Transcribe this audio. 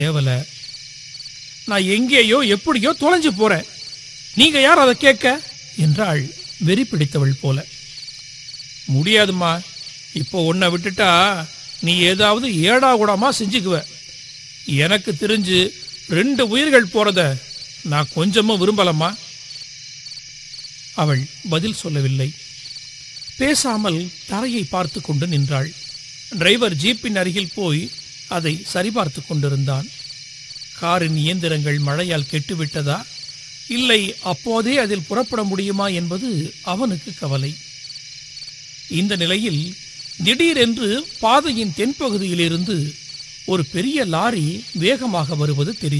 தேவல நான் எங்கேயோ எப்படியோ தொலைஞ்சு போறேன் நீங்க யார் அதை கேட்க என்றாள் வெறி பிடித்தவள் போல முடியாதும்மா இப்போ உன்னை விட்டுட்டா நீ ஏதாவது ஏடா கூடமா செஞ்சுக்குவ எனக்கு தெரிஞ்சு ரெண்டு உயிர்கள் போறத நான் கொஞ்சமும் விரும்பலம்மா அவள் பதில் சொல்லவில்லை பேசாமல் தரையை பார்த்து கொண்டு நின்றாள் டிரைவர் ஜீப்பின் அருகில் போய் அதை சரிபார்த்து கொண்டிருந்தான் காரின் இயந்திரங்கள் மழையால் கெட்டுவிட்டதா இல்லை அப்போதே அதில் புறப்பட முடியுமா என்பது அவனுக்கு கவலை இந்த நிலையில் திடீரென்று பாதையின் தென்பகுதியிலிருந்து ஒரு பெரிய லாரி வேகமாக வருவது தெரிந்தது